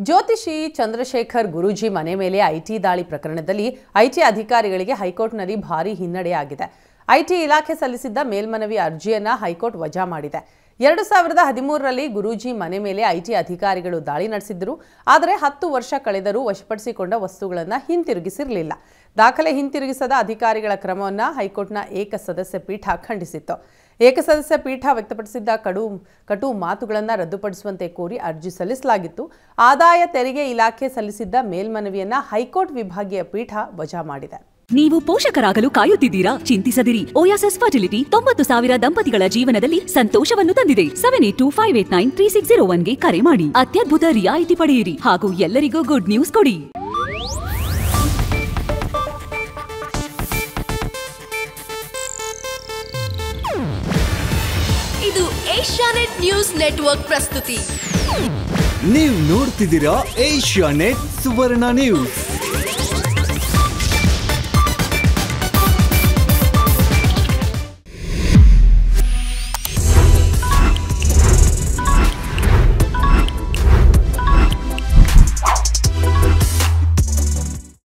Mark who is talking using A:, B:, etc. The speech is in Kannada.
A: ಜ್ಯೋತಿಷಿ ಚಂದ್ರಶೇಖರ್ ಗುರೂಜಿ ಮನೆ ಮೇಲೆ ಐಟಿ ದಾಳಿ ಪ್ರಕರಣದಲ್ಲಿ ಐಟಿ ಅಧಿಕಾರಿಗಳಿಗೆ ಹೈಕೋರ್ಟ್ನಲ್ಲಿ ಭಾರೀ ಹಿನ್ನಡೆಯಾಗಿದೆ ಐಟಿ ಇಲಾಖೆ ಸಲ್ಲಿಸಿದ್ದ ಮೇಲ್ಮನವಿ ಅರ್ಜಿಯನ್ನ ಹೈಕೋರ್ಟ್ ವಜಾ ಮಾಡಿದೆ ಎರಡು ಸಾವಿರದ ಹದಿಮೂರರಲ್ಲಿ ಗುರೂಜಿ ಮನೆ ಮೇಲೆ ಐಟಿ ಅಧಿಕಾರಿಗಳು ದಾಳಿ ನಡೆಸಿದ್ದರು ಆದರೆ ಹತ್ತು ವರ್ಷ ಕಳೆದರೂ ವಶಪಡಿಸಿಕೊಂಡ ವಸ್ತುಗಳನ್ನು ಹಿಂತಿರುಗಿಸಿರಲಿಲ್ಲ ದಾಖಲೆ ಹಿಂತಿರುಗಿಸದ ಅಧಿಕಾರಿಗಳ ಕ್ರಮವನ್ನು ಹೈಕೋರ್ಟ್ನ ಏಕ ಸದಸ್ಯ ಪೀಠ ಖಂಡಿಸಿತ್ತು ಏಕಸದಸ್ಯ ಪೀಠ ವ್ಯಕ್ತಪಡಿಸಿದ್ದ ಕಡು ಕಟು ಮಾತುಗಳನ್ನು ರದ್ದುಪಡಿಸುವಂತೆ ಕೋರಿ ಅರ್ಜಿ ಸಲ್ಲಿಸಲಾಗಿತ್ತು ಆದಾಯ ತೆರಿಗೆ ಇಲಾಖೆ ಸಲ್ಲಿಸಿದ್ದ ಮೇಲ್ಮನವಿಯನ್ನ ಹೈಕೋರ್ಟ್ ವಿಭಾಗೀಯ ಪೀಠ ವಜಾ ಮಾಡಿದೆ
B: ನೀವು ಪೋಷಕರಾಗಲು ಕಾಯುತ್ತಿದ್ದೀರಾ ಚಿಂತಿಸದಿರಿ ಓಯಾಸಸ್ ಫರ್ಟಿಲಿಟಿ ತೊಂಬತ್ತು ಸಾವಿರ ದಂಪತಿಗಳ ಜೀವನದಲ್ಲಿ ಸಂತೋಷವನ್ನು ತಂದಿದೆ seven eight two five eight nine three six zero ಒನ್ಗೆ ಕರೆ ಮಾಡಿ ಅತ್ಯದ್ಭುತ ರಿಯಾಯಿತಿ ಪಡೆಯಿರಿ ಹಾಗೂ ಎಲ್ಲರಿಗೂ ಗುಡ್ ನ್ಯೂಸ್ ಕೊಡಿ
C: ಇದು ಏಷ್ಯಾನೆಟ್ ನ್ಯೂಸ್ ನೆಟ್ವರ್ಕ್ ಪ್ರಸ್ತುತಿ
D: ನೀವು ನೋಡ್ತಿದ್ದೀರಾ ಏಷ್ಯಾ ನೆಟ್ ಸುವರ್ಣ ನ್ಯೂಸ್